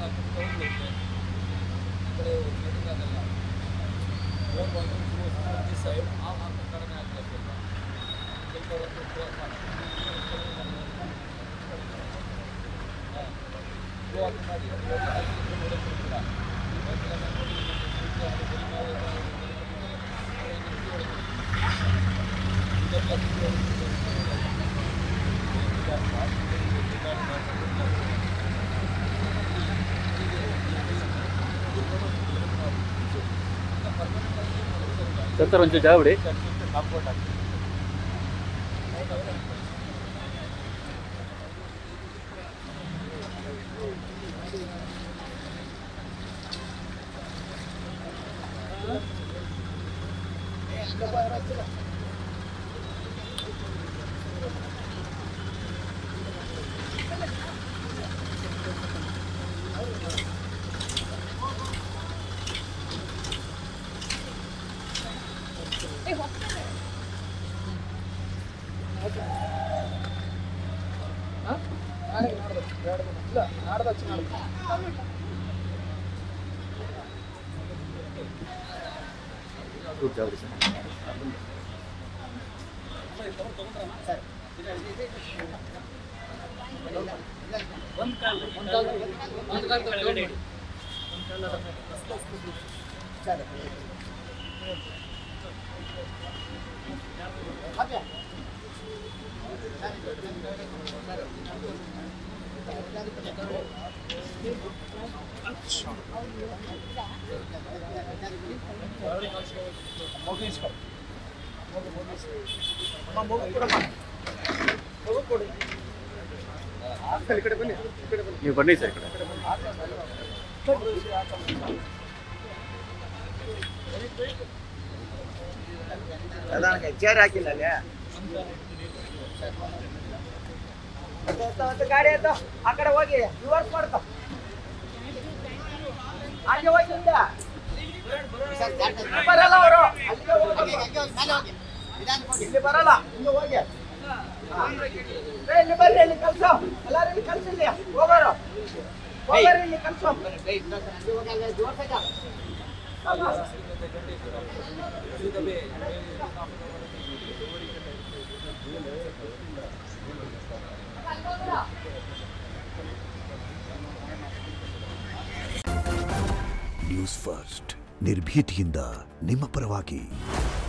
Sir sir ಒಂಚೂರು ಜಾಗ ಬಿಡಿ ಚೂರು ಜಾಗ ಬಿಡಿ ಸರ್ ನೀವು ಬನ್ನಿ ಸರ್ ಈ ಕಡೆ ಚೇರ್ ಹಾಕಿಲ್ಲ ಅಲ್ಲಿ ಎತ್ತು, ಎತ್ತು, ಎತ್ತು, ಗಾಡಿ ಎತ್ತು. ಆ ಕಡೆ ಹೋಗಿ ರಿವರ್ಸ್ ಮಾಡ್ಕೊ ಹಾಗೆ ಹೋಗಿ ಹಿಂದೆ. ಇಲ್ಲಿ ಬರಲ್ಲ ಅವರು ಅಲ್ಲಿಗೆ ಹೋಗ್ಬೇಕು. ಇಲ್ಲಿ ಬರಲ್ಲ ಹಿಂಗೆ ಹೋಗಿ ಹಾ. ಏ, ಇಲ್ಲಿ ಬರ್ರಿ ಇಲ್ಲಿ ಕಲ್ಸು ಎಲ್ಲಾರು ಇಲ್ಲಿ ಕಲ್ಸು ಇಲ್ಲಿ ಹೋಗೋರು ಹೋಗೋರು ಇಲ್ಲಿ ಕಲ್ಸು ನ್ಯೂಸ್ ಫಸ್ಟ್ ನಿರ್ಭೀತಿಯಿಂದ ನಿಮ್ಮ ಪರವಾಗಿ